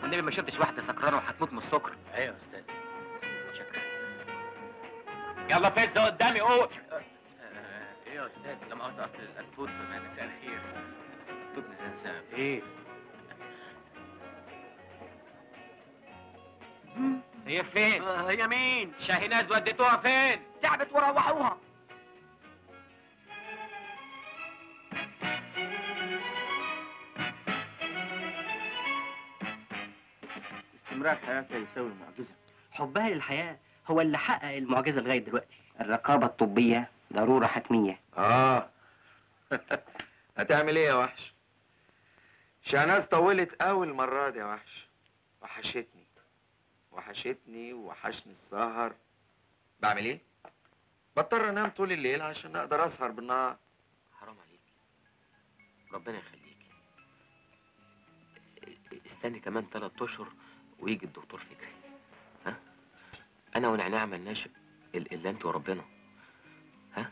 والنبي ما شفتش واحده سكرانه وهتموت من السكر ايوه يا استاذ شكرا يلا فز قدامي قول ايه يا استاذ لما قصد اصل التوت مساء الخير التوت مساء ايه هي فين؟ هي مين شاهيناز وديتوها فين؟ تعبت وروحوها استمرار حياتها يساوي معجزه حبها للحياة هو اللي حقق المعجزة لغاية دلوقتي الرقابة الطبية ضرورة حتمية اه هتعمل ايه يا وحش شهناز طولت قوي المرة دي يا وحش وحشتني وحشتني ووحشني السهر بعمل ايه بضطر انام طول الليل عشان اقدر اسهر بالنهار حرام عليك ربنا يخليك استني كمان ثلاث اشهر ويجي الدكتور فكري ها انا ونعناع ملناش ال- الا انت وربنا ها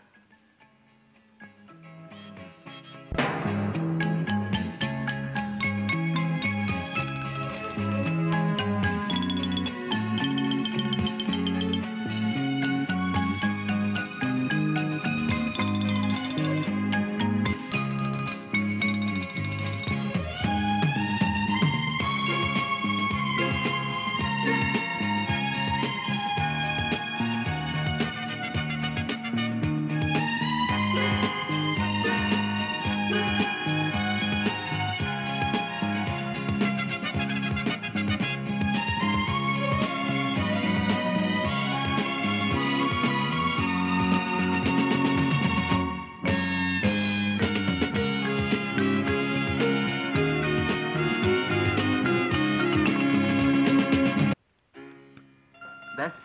بس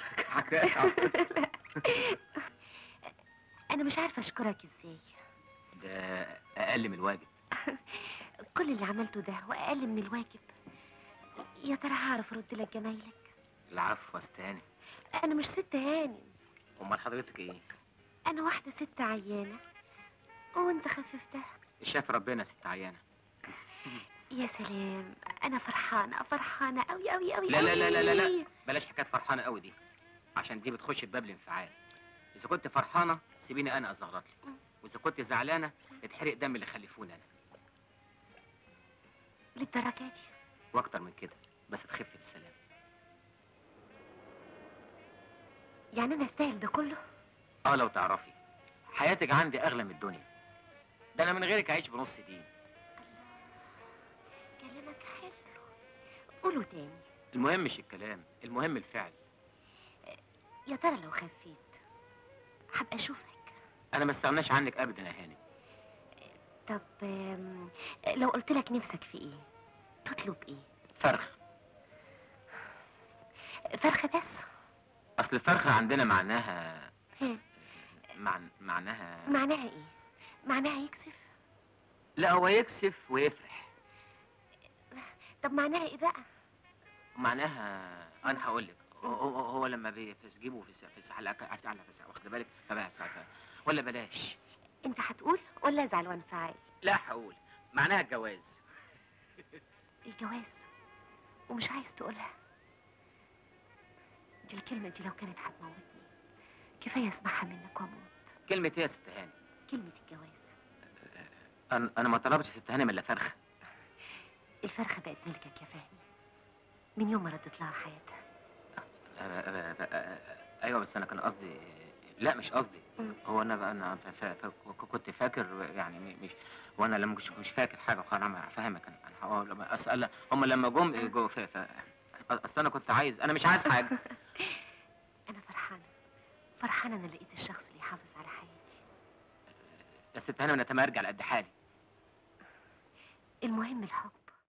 انا مش عارفه اشكرك ازاي ده اقل من الواجب كل اللي عملته ده واقل من الواجب يا ترى هعرف ارد لك جمايلك العفو استاني انا مش ست هانم امال حضرتك ايه انا واحده ست عيانه وانت خففتها شاف ربنا ست عيانه يا سلام انا فرحانه فرحانه قوي قوي قوي لا لا لا لا لا لا بلاش حكايه فرحانه قوي دي عشان دي بتخش في باب الانفعال اذا كنت فرحانه سيبيني انا ازغرط لك واذا كنت زعلانه اتحرق دم اللي خلفوني انا للدرجه دي واكتر من كده بس تخف بالسلام يعني انا استاهل ده كله اه لو تعرفي حياتك عندي اغلى من الدنيا ده انا من غيرك اعيش بنص دين كلامك حلو قوله تاني المهم مش الكلام المهم الفعل يا ترى لو خفيت هبقى اشوفك انا ما استغناش عنك ابدا يا هانم طب آم، لو قلت لك نفسك في ايه تطلب ايه فرخ فرخه بس اصل الفرخه عندنا معناها ها مع... معناها معناها ايه معناها يكسف لا هو يكسف ويفرح طب معناها ايه بقى معناها انا هقول لك هو, هو, هو لما بتجيبه في س- في سحلة على واخد بالك فبقى ساعتها ولا بلاش انت هتقول ولا ازعل وانفعل لا هقول معناها الجواز الجواز ومش عايز تقولها دي الكلمة دي لو كانت هتموتني كفاية اسمعها منك واموت كلمة ايه يا ست هانم كلمة الجواز انا انا ما طلبتش ست هانم الا فرخه الفرخة بقت ملكك يا فهمي من يوم ما ردت لها حياتها أ- أ- أ- أ- ايوه بس انا كان قصدي لا مش قصدي مم. هو انا انا ف- ف- ف- كنت فاكر يعني م- مش وانا لما مش مش فاكر حاجه خلاص انا هفهمك انا أنا هقول- لما اسال هم لما جم جو ف ف- اصل انا كنت عايز انا مش عايز حاجه أنا فرحانة فرحانة أنا لقيت الشخص اللي يحافظ على حياتي يا ست هانم انا تمام ارجع على قد حالي المهم الحب